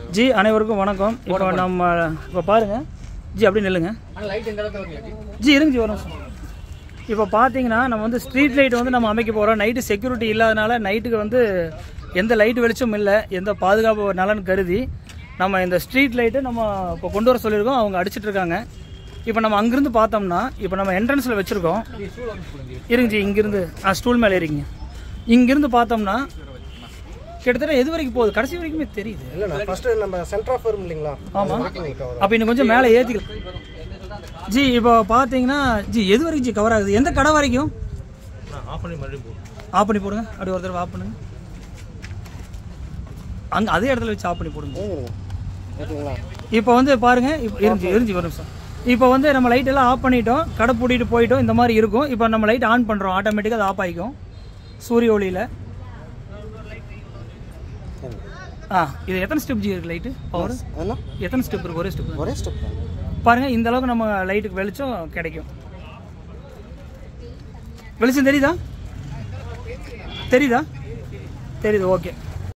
G அனைவருக்கும் வணக்கம் இப்போ நம்ம இப்போ பாருங்க ஜி அப்படி நில்லுங்க ஜி இருங்க ஜி ஒரு நிமிஷம் இப்போ பார்த்தீங்கன்னா நம்ம வந்து ஸ்ட்ரீட் லைட் வந்து நம்ம அமைக்க போகிறோம் நைட்டு செக்யூரிட்டி இல்லாதனால நைட்டுக்கு வந்து எந்த லைட் வெளிச்சமும் இல்லை எந்த பாதுகாப்பு நலன் கருதி நம்ம இந்த ஸ்ட்ரீட் லைட்டு நம்ம இப்போ கொண்டு வர சொல்லியிருக்கோம் அவங்க அடிச்சிட்டு இருக்காங்க இப்போ நம்ம அங்கிருந்து பார்த்தோம்னா இப்போ நம்ம என்ட்ரன்ஸில் வச்சுருக்கோம் இருங்க ஜி இங்கிருந்து ஆ ஸ்டூல் மேலே இருங்க இங்கிருந்து பார்த்தோம்னா கிட்டத்தட்ட எது வரைக்கும் போகுது கடைசி வரைக்குமே தெரியுது இல்லைண்ணா ஃபர்ஸ்ட் நம்ம சென்டர் ஆஃப் வரும் இல்லைங்களா ஆமாம் வரைக்கும் cover அப்போ இன்னும் கொஞ்சம் மேலே ஏற்றிக்கலாம் ஜி இப்போ பார்த்தீங்கன்னா ஜி எது வரைக்கும் ஜி கவர் ஆகுது எந்த கடை வரைக்கும் ஆஃப் பண்ணி மறுபடியும் போகும் ஆஃப் பண்ணி போடுங்க அப்படி ஒரு தடவை ஆஃப் பண்ணுங்க அங்கே அதே இடத்துல வச்சு ஆஃப் பண்ணி போடுங்க ஓகேங்களா இப்போ வந்து பாருங்க இப்போ இருந்துச்சு இருந்துச்சு ஒரு நிமிஷம் இப்போ வந்து நம்ம லைட் எல்லாம் ஆஃப் பண்ணிட்டோம் கடை பூட்டிட்டு போயிட்டோம் இந்த மாதிரி இருக்கும் இப்போ நம்ம லைட் ஆன் பண்ணுறோம் ஆட்டோமேட்டிக்காக அது ஆஃப் ஆகிக்கும் சூரிய ஒளியில் ஆ இது எத்தனை ஸ்டெப் ஜி இருக்கு லைட்டு பவர் என்ன எத்தனை ஸ்டெப் இருக்கு ஒரே ஸ்டெப் ஒரே ஸ்டெப் தான் பாருங்க இந்த அளவுக்கு நம்ம லைட்டுக்கு வெளிச்சம் கிடைக்கும் வெளிச்சம் தெரியுதா தெரியுதா தெரியுது ஓகே